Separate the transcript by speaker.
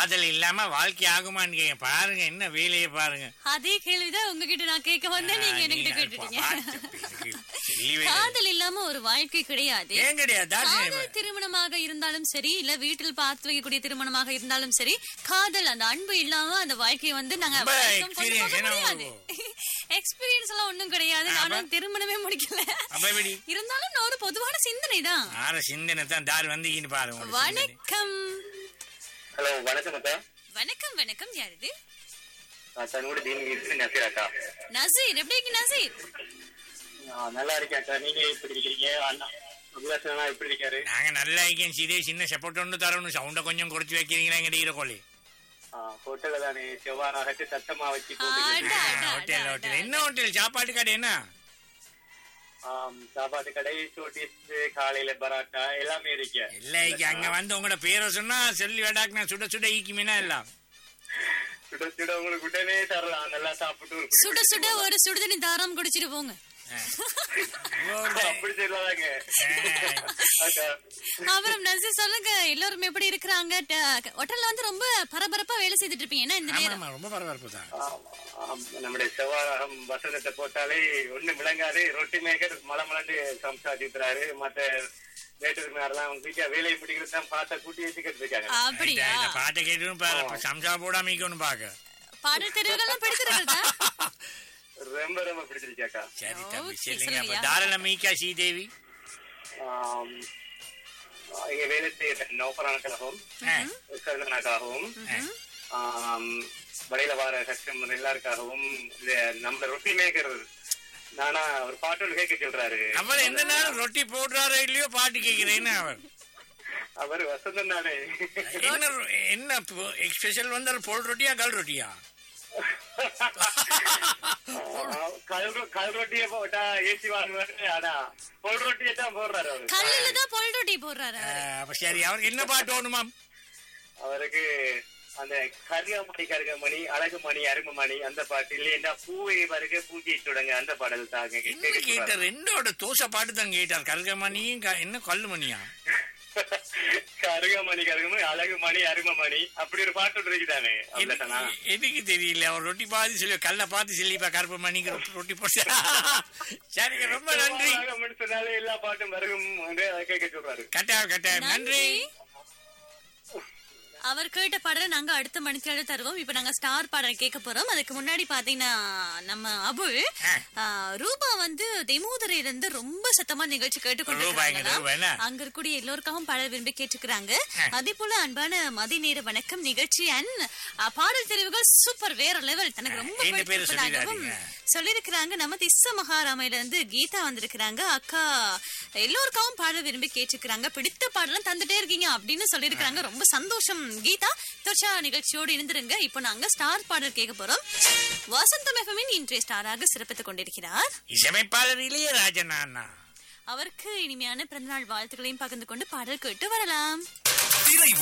Speaker 1: காதல் இல்லாம வாழ்க்கை ஆகுமான்னு கேங்க பாருங்க என்ன வேலையை பாருங்க
Speaker 2: அதே கேள்விதான் உங்ககிட்ட நான் கேட்க வந்தேன் நீங்க
Speaker 1: ஆ,
Speaker 2: என்கிட்ட
Speaker 1: நீங்க
Speaker 2: கேட்டுட்டீங்க
Speaker 1: பார்த்து இதுக்கு சொல்லி வேலை.
Speaker 2: காதல் இல்லாம ஒரு வாழ்க்கை கிடையாது
Speaker 1: ஏன் கிடையாது தாட்சி
Speaker 2: காதல் திருமணமாக இருந்தாலும் சரி இல்ல வீட்டில் பார்த்து வைக்கக்கூடிய திருமணமாக இருந்தாலும் சரி காதல் அந்த அன்பு இல்லாம அந்த வாழ்க்கையை வந்து நாங்க
Speaker 1: ரொம்ப
Speaker 2: வரைக்கும் கொண்டு போக
Speaker 1: experience என்ன
Speaker 2: முடியாது எக்ஸ்பீரியன்ஸ் எல்லாம் ஒண்ணும் கிடையாது நானும் திருமணமே முடிக்கல
Speaker 1: அப்ப எப்படி
Speaker 2: இருந்தாலும் நான் ஒரு பொதுவான சிந்தனை தான்
Speaker 1: ஆற சிந்தனை தான் தார் வந்தீங்கன்னு பாருங்க உங்களோட சிந்தனை.
Speaker 2: வணக்கம்
Speaker 3: ஹலோ வணக்கம் அக்கா
Speaker 2: வணக்கம் வணக்கம் யார் இது
Speaker 3: நான் தன்னோட தீன் இருக்கு நசீர் அக்கா
Speaker 2: நசீர் எப்படி இருக்கு நசீர்
Speaker 3: நான் நல்லா இருக்கேன் அக்கா நீங்க எப்படி இருக்கீங்க அண்ணா அபிலாஷனா எப்படி இருக்காரு
Speaker 1: நாங்க நல்லா இருக்கேன் சீதே சின்ன சப்போர்ட் ஒன்று தரணும் சவுண்ட கொஞ்சம் குறைச்சு வைக்கிறீங்களா எங்க ஈரக்கோழி
Speaker 3: ஹோட்டல்ல தானே செவ்வாறாகட்டு சத்தமா வச்சு போட்டு
Speaker 2: ஆடா, ஆடா,
Speaker 1: ஹோட்டல்
Speaker 2: ஆடா,
Speaker 1: ஹோட்டல்
Speaker 2: ஆடா.
Speaker 1: என்ன ஹோட்டல் சாப்பாட்டு கடை என்ன
Speaker 3: சாப்பாட்டு கடை சோட்டிஸ் காலையில பராட்டா எல்லாமே இருக்கு
Speaker 1: இல்ல இங்க அங்க வந்து உங்களோட பேரை சொன்னா சொல்லி வேடாக்குனா சுட சுட ஈக்குமீனா எல்லாம்
Speaker 3: சுட சுட உங்களுக்கு உடனே தரலாம் நல்லா சாப்பிட்டு ஒரு
Speaker 2: சுட சுட ஒரு சுடுதண்ணி தாராம் குடிச்சிட்டு போங்க
Speaker 3: அப்படி சொல்லாதாங்க அக்கா
Speaker 2: அப்புறம் நசீர் சொல்லுங்க எல்லாரும் எப்படி இருக்கிறாங்க ட- ஹோட்டல்ல வந்து ரொம்ப பரபரப்பா வேலை செய்துட்டு இருப்பீங்க என்ன இந்த
Speaker 1: ஆமா
Speaker 2: நேரம்
Speaker 1: ஆமா ரொம்ப பரபரப்பு தான்
Speaker 3: ஆம், ஆம், நம்முடைய செவ்வாழகம் வசனத்தை போட்டாலே ஒண்ணும் விளங்காது ரொட்டி மேக்கர் மலை மலண்டு சம்சாதிக்கிறாரு மத்த வேட்டுக்குனாரெல்லாம் அவங்க வீட்டை வேலையை முடிக்கிறது தான் பார்த்தா கூட்டி வச்சுக்கிட்டு இருக்காங்க
Speaker 2: அப்படியா
Speaker 1: இந்த பாட்டை கேட்டு பாரு சம்சா போடாம இருக்கணும் பாக்க
Speaker 2: பாடல் தெரிவுகள்லாம் பிடிச்சிருக்கிறதா
Speaker 3: ரொம்ப ரொம்ப பிடிச்சிருக்காக்கா
Speaker 1: சரி
Speaker 2: Okay,
Speaker 1: தம்பி சரிங்க
Speaker 2: சொல்லுங்க,
Speaker 1: அப்ப
Speaker 2: யா.
Speaker 1: தாராள மீக்கா ஸ்ரீதேவி
Speaker 3: ஆம், இங்க வேலை செய்ய நோபரான கழகம்
Speaker 1: ஆ,
Speaker 3: கருதனாக்காகவும் ஆம், வடையில வர கஸ்டமர் எல்லாருக்காகவும் இது நம்ம ரொட்டி மேக்கர் நானா ஒரு பாட்டு ஒன்று கேட்க சொல்றாரு
Speaker 1: அவர் எந்த நேரம் ரொட்டி போடுறாரோ இல்லையோ பாட்டு கேக்குறேன்னு அவர்
Speaker 3: அவர் வசந்தம் தானே
Speaker 1: என்ன ரொ- என்ன ஸ்பெஷல் வந்து பொல் ரொட்டியா கல் ரொட்டியா
Speaker 3: கல் ரொ- கல் ரொட்டியை போட்டா ஏசி வாங்குவாரு ஆனா பொல் ரொட்டியை தான் போடுறாரு அவரு
Speaker 2: கல்லுல தான் பொல் ரொட்டி போடுறாரு
Speaker 1: ஆ, அப்ப சரி அவருக்கு என்ன பாட்டு வேணுமாம்
Speaker 3: அவருக்கு அந்த கருகமணி கருகமணி அழகுமணி அருமமணி அந்த பாட்டு இல்லையா பூவை வருக பூஜை தொடங்க அந்த பாடல் தாங்க
Speaker 1: என்ன கேட்டார் ரெண்டோட தோசை பாட்டு தான் கேட்டார் கல்கமணியும் க- என்ன கல்லுமணியா
Speaker 3: கருகமணி கருகமணி அழகுமணி அருமமணி அப்படி ஒரு பாட்டு ஒன்று இருக்குதானே அப்படித்தானா
Speaker 1: எனக்கு- எனக்கு தெரியல அவர் ரொட்டி பாதி சொல்லி கல்ல பார்த்து சொல்லிப்பா கருப்பு மணிக்கு ரொட்டி- ரொட்டி போட்டு சரிங்க ரொம்ப நன்றி
Speaker 3: செவ்வாழகம்னு சொன்னாலே எல்லா பாட்டும் வருகும் என்று அதை கேட்க சொல்றாரு
Speaker 1: கட்டாயம் கட்டாயம் நன்றி
Speaker 2: அவர் கேட்ட பாடலை நாங்க அடுத்த மணித்தியால தருவோம் இப்ப நாங்க ஸ்டார் பாடல் கேட்க போறோம் அதுக்கு முன்னாடி பாத்தீங்கன்னா நம்ம அபுல் ஆ, ரூபா வந்து தெமோதரையில இருந்து ரொம்ப சத்தமா நிகழ்ச்சி கேட்டு
Speaker 1: ரூபாய்ங்க, ரூபா என்ன?
Speaker 2: அங்க இருக்கக்கூடிய எல்லோருக்காகவும் பாடல் விரும்பி கேட்டுக்கிறாங்க அதே போல அன்பான மதி நேர வணக்கம் நிகழ்ச்சி அண்ட் பாடல் தெரிவுகள் சூப்பர் வேற லெவல் தனக்கு ரொம்ப
Speaker 1: இந்த பேரு
Speaker 2: பிடிச்சிருப்பதாகவும்
Speaker 1: சொல்லிடாதீங்க.
Speaker 2: சொல்லியிருக்கிறாங்க நம்ம திஸ்ஸ மகாராமையில இருந்து கீதா வந்திருக்கிறாங்க அக்கா எல்லோருக்காகவும் பாடல் விரும்பி கேட்டுக்கிறாங்க பிடித்த பாடலாம் தந்துட்டே இருக்கீங்க அப்படின்னு சொல்லியிருக்கிறாங்க ரொம்ப சந்தோஷம் கீதா தொச்சா நிகழ்ச்சியோடு இருந்திருங்க இப்போ நாங்க ஸ்டார் பாடல் கேட்க போறோம் வசந்தம் எஃப்எம்மின் இன்றைய ஸ்டாராக சிறப்பித்துக் கொண்டிருக்கிறார்
Speaker 1: இசையமைப்பாளர் இளையராஜன் அண்ணா
Speaker 2: அவருக்கு இனிமையான பிறந்தநாள் வாழ்த்துக்களையும் பகிர்ந்து கொண்டு பாடல் கேட்டு வரலாம்
Speaker 4: திரை